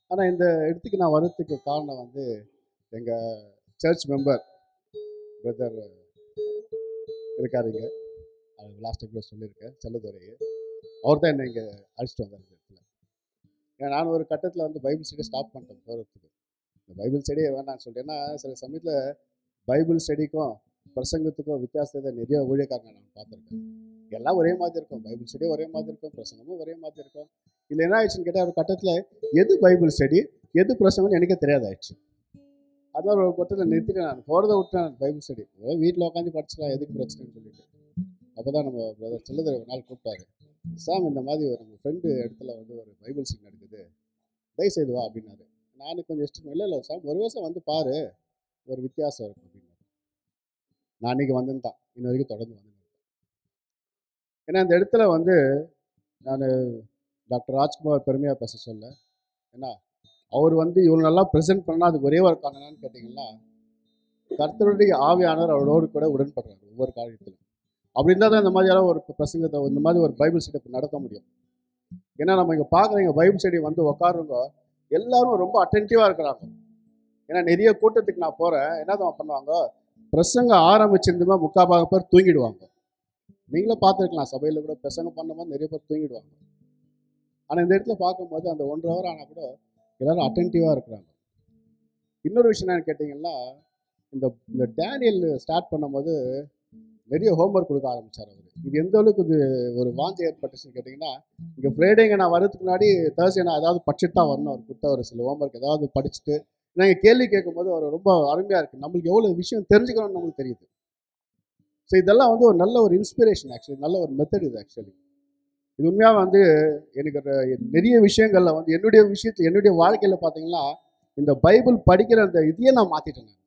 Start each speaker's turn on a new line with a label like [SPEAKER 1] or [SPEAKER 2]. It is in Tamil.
[SPEAKER 1] ஆனால் இந்த இடத்துக்கு நான் வர்றதுக்கு காரணம் வந்து எங்கள் சர்ச் மெம்பர் பிரதர் இருக்காருங்க அது லாஸ்ட் டைம் கூட சொல்லியிருக்கேன் செல்லதுரை அவர் தான் என்னை இங்கே அழைச்சிட்டு வந்தார் இந்த இடத்துல ஏன்னா நான் ஒரு கட்டத்தில் வந்து பைபிள் ஸ்டடி ஸ்டாப் பண்ணிட்டேன் போகிறதுக்கு இந்த பைபிள் ஸ்டடியே வேணாம்னு சொல்லிட்டு ஏன்னா சில சமயத்தில் பைபிள் ஸ்டடிக்கும் பிரசங்கத்துக்கும் வித்தியாசத்தை நிறைய ஊழியக்காரங்க நான் பார்த்துருக்கேன் எல்லாம் ஒரே மாதிரி இருக்கும் பைபிள் ஸ்டடி ஒரே மாதிரி இருக்கும் பிரசங்கமும் ஒரே மாதிரி இருக்கும் இதில் என்ன ஆயிடுச்சுன்னு கேட்டால் ஒரு கட்டத்தில் எது பைபிள் ஸ்டடி எது பிரசங்கம்னு எனக்கே தெரியாதாயிடுச்சு அதான் ஒரு கட்டத்தில் நிறுத்திட்டு நான் போகிறத விட்டேன் பைபிள் ஸ்டடி வீட்டில் உட்காந்து படிச்சிடலாம் எதுக்கு பிரச்சனைன்னு சொல்லிட்டு அப்போ தான் நம்ம பிரதர் செல்லதர் ஒரு நாள் கூப்பிட்டாரு சாம் இந்த மாதிரி ஒரு நம்ம ஃப்ரெண்டு இடத்துல வந்து ஒரு பைபிள் சீன் நடக்குது தயவு செய்து வா அப்படின்னாரு நானும் கொஞ்சம் இஷ்டம் இல்லை இல்லை சாம் ஒரு வருஷம் வந்து பாரு ஒரு வித்தியாசம் இருக்கும் அப்படின்னாரு நான் அன்றைக்கி வந்துட்டான் இன்ன வரைக்கும் தொடர்ந்து வந்து ஏன்னா அந்த இடத்துல வந்து நான் டாக்டர் ராஜ்குமார் பெருமையாக பேச சொல்ல ஏன்னா அவர் வந்து இவ்வளோ நல்லா ப்ரெசென்ட் பண்ணால் அதுக்கு ஒரே ஒரு காரணம் என்னன்னு கேட்டிங்கன்னா கர்த்தருடைய ஆவியானவர் அவரோடு கூட உடன்படுறாரு ஒவ்வொரு காரியத்திலும் அப்படி இருந்தால் தான் இந்த மாதிரியான ஒரு பிரசங்கத்தை இந்த மாதிரி ஒரு பைபிள் ஸ்டடி நடத்த முடியும் ஏன்னா நம்ம இங்கே பார்க்குறீங்க பைபிள் ஸ்டடி வந்து உட்காருங்க எல்லாரும் ரொம்ப அட்டென்டிவாக இருக்கிறாங்க ஏன்னா நிறைய கூட்டத்துக்கு நான் போகிறேன் என்ன தான் பண்ணுவாங்க பிரசங்க ஆரம்பிச்சிருந்துமா முக்கால் பாகம் பேர் தூங்கிடுவாங்க நீங்களும் பார்த்துருக்கலாம் சபையில் கூட பிரசங்கம் பண்ணும்போது நிறைய பேர் தூங்கிடுவாங்க ஆனால் இந்த இடத்துல பார்க்கும்போது அந்த ஒன்றரை ஹவர் ஆனால் கூட எல்லாரும் அட்டென்டிவாக இருக்கிறாங்க இன்னொரு விஷயம் என்னன்னு கேட்டிங்கன்னா இந்த இந்த டேனியல் ஸ்டார்ட் பண்ணும்போது நிறைய ஹோம்ஒர்க் கொடுக்க ஆரம்பிச்சார் அவர் இது எந்த அளவுக்கு இது ஒரு வாஞ்சி ஏற்பட்டுச்சுன்னு கேட்டிங்கன்னா இங்கே ஃப்ரைடேங்க நான் வரதுக்கு முன்னாடி தேர்ஸ்டே நான் ஏதாவது படிச்சுட்டு தான் வரணும் அவர் கொடுத்த ஒரு சில ஹோம்ஒர்க் ஏதாவது படிச்சுட்டு நாங்கள் கேள்வி கேட்கும்போது அவர் ரொம்ப அருமையாக இருக்குது நம்மளுக்கு எவ்வளோ விஷயம் தெரிஞ்சுக்கணும்னு நம்மளுக்கு தெரியுது ஸோ இதெல்லாம் வந்து ஒரு நல்ல ஒரு இன்ஸ்பிரேஷன் ஆக்சுவலி நல்ல ஒரு மெத்தட் இது ஆக்சுவலி இது உண்மையாக வந்து எனக்கு ஒரு நிறைய விஷயங்களில் வந்து என்னுடைய விஷயத்தில் என்னுடைய வாழ்க்கையில் பார்த்தீங்கன்னா இந்த பைபிள் படிக்கிற அந்த இதையே நான் மாற்றிட்டேன் நான்